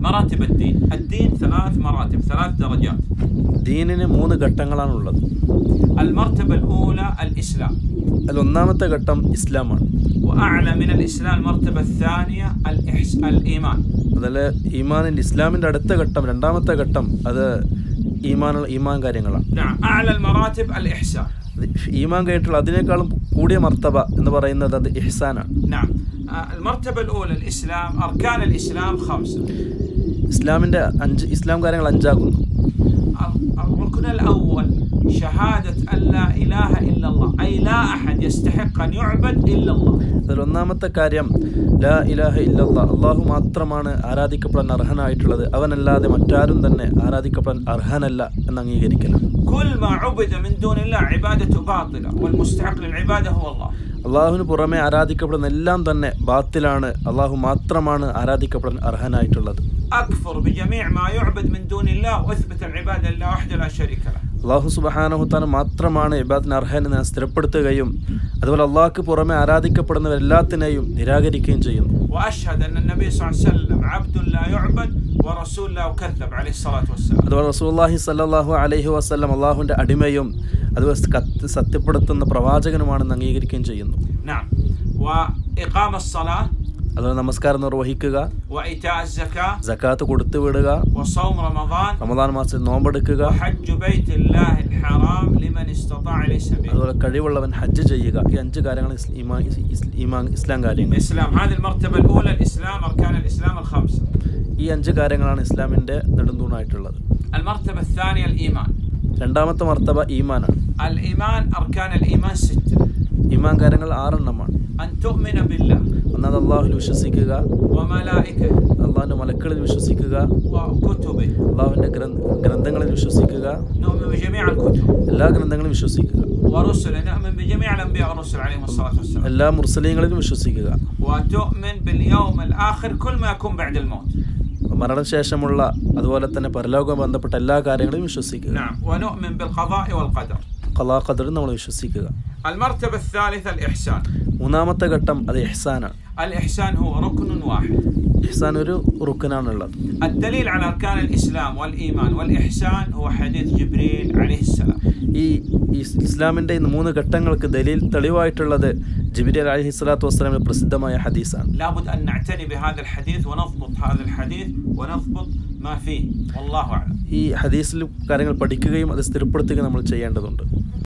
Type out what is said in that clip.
مراتب الدين الدين ثلاث مراتب ثلاث درجات ദീനിന് മൂന്ന് ഘട്ടങ്ങളാണുള്ളത് المرتبة الأولى الإسلام അതിൽ ഒന്നാമത്തെ ഘട്ടം ഇസ്ലാമാണ് وأعلى من الإسلام المرتبة الثانية الإحس... الإيمان അതിൽ ഈമാനിൻ്റെ ഇസ്ലാമിൻ്റെ അടുത്ത ഘട്ടം രണ്ടാമത്തെ ഘട്ടം അത് ഈമാൻ ഈമാൻ കാര്യങ്ങളാണ് نعم أعلى المراتب الإحسان അത് ഈമാൻ കഴിഞ്ഞിട്ടുള്ള അതിനേക്കാളും കൂടിയ മർത്തബ എന്ന് പറയുന്നത് അത് ഇഹ്സാനാണ് نعم آه، المرتبة الأولى الإسلام أركان الإسلام خمسة ഇസ്ലാമിൻ്റെ അഞ്ച് ഇസ്ലാം കാര്യങ്ങൾ അഞ്ചാകുന്നു ال- الركن الأول شهادة أن لا إله إلا الله أي لا أحد يستحق أن يعبد إلا الله അതിൽ ഒന്നാമത്തെ കാര്യം ലാ ഇലാഹ ഇല്ലല്ലാ അള്ളാഹു മാത്രമാണ് ആരാധിക്കപ്പെടാൻ അർഹനായിട്ടുള്ളത് അവനല്ലാതെ മറ്റാരും തന്നെ ആരാധിക്കപ്പെടാൻ അർഹനല്ല എന്ന് അംഗീകരിക്കണം كل ما عبد من دون الله عبادته باطلة والمستحق للعبادة هو الله അള്ളാഹുവിന് പുറമെ ആരാധിക്കപ്പെടുന്ന എല്ലാം തന്നെ ബാത്തിലാണ് അള്ളാഹു മാത്രമാണ് ആരാധിക്കപ്പെടാൻ അർഹനായിട്ടുള്ളത് أكفر بجميع ما يعبد من دون الله وأثبت العبادة لله وحده لا شريك له അള്ളാഹു സുബഹാനഹുത്താൻ മാത്രമാണ് ഇബാദിന് അർഹനെന്ന് ഞാൻ സ്ഥിരപ്പെടുത്തുകയും അതുപോലെ അള്ളാഹ്ക്ക് പുറമെ ആരാധിക്കപ്പെടുന്നവരെല്ലാത്തിനെയും നിരാകരിക്കുകയും ചെയ്യുന്നു وأشهد أن النبي صلى الله عليه وسلم عبد لا يعبد ورسول لا يكذب عليه الصلاة والسلام അതുപോലെ റസൂല്ലാഹി സല്ലാഹു അലൈഹി വസ്ലം അള്ളാഹുവിൻ്റെ അടിമയും അതുപോലെ കത്ത് സത്യപ്പെടുത്തുന്ന പ്രവാചകനുമാണെന്ന് അംഗീകരിക്കുകയും ചെയ്യുന്നു نعم وإقام الصلاة അതുപോലെ നമസ്കാരം നിർവഹിക്കുക وإيتاء الزكاة ജക്കാത്ത് കൊടുത്തു വിടുക وصوم رمضان റമദാൻ മാസത്തിൽ നോമ്പെടുക്കുക وحج بيت الله الحرام لمن استطاع إليه سبيل അതുപോലെ കഴിവുള്ളവൻ ഹജ്ജ് ചെയ്യുക ഈ അഞ്ച് കാര്യങ്ങൾ ഇസ്- ഈമാ- ഇസ്- ഇസ്- ഈമാ- ഇസ്ലാം കാര്യങ്ങൾ الإسلام هذه المرتبة الأولى الإسلام أركان الإسلام الخمسة ഈ അഞ്ച് കാര്യങ്ങളാണ് ഇസ്ലാമിൻ്റെ നെടുന്തൂണായിട്ടുള്ളത് المرتبة الثانية الإيمان രണ്ടാമത്തെ മർത്തബ ഈമാനാണ് الإيمان أركان الإيمان ستة ഈമാൻ കാര്യങ്ങൾ ആറെണ്ണമാണ് أن تؤمن بالله ഒന്നാമത് അള്ളാഹുവിൽ വിശ്വസിക്കുക وملائكته അള്ളാഹിൻ്റെ മലക്കളിൽ വിശ്വസിക്കുക وكتبه അള്ളാഹുവിൻ്റെ ഗ്രന്ഥങ്ങളിൽ വിശ്വസിക്കുക نؤمن بجميع الكتب എല്ലാ ഗ്രന്ഥങ്ങളും വിശ്വസിക്കുക ورسله نؤمن بجميع الأنبياء والرسل عليهم الصلاة والسلام എല്ലാ മുർസലീങ്ങളിലും വിശ്വസിക്കുക وتؤمن باليوم الآخر كل ما يكون بعد الموت മരണശേഷമുള്ള അതുപോലെ തന്നെ പരലോകവുമായി ബന്ധപ്പെട്ട എല്ലാ കാര്യങ്ങളും വിശ്വസിക്കുക نعم ونؤمن بالقضاء والقدر കലാ ഖദറും നമ്മൾ വിശ്വസിക്കുക المرتبة الثالثة الإحسان മൂന്നാമത്തെ ഘട്ടം അത് ഇഹ്സാനാണ് الإحسان هو ركن واحد ഇഹ്സാൻ ഒരു റുക്കനാണുള്ളത് الدليل على أركان الإسلام والإيمان والإحسان هو حديث جبريل عليه السلام ഈ ഇസ് ഇസ്ലാമിൻ്റെ ഈ മൂന്ന് ഘട്ടങ്ങൾക്ക് ദലീൽ തെളിവായിട്ടുള്ളത് ജിബിരി അലഹി സ്വലാത്തു വസ്സലാമിന്റെ പ്രസിദ്ധമായ ഹദീസാണ് لابد أن نعتني بهذا الحديث ونضبط هذا الحديث ونضبط ما فيه والله أعلم ഈ ഹദീസിൽ കാര്യങ്ങൾ പഠിക്കുകയും അത് സ്ഥിരപ്പെടുത്തുകയും നമ്മൾ ചെയ്യേണ്ടതുണ്ട്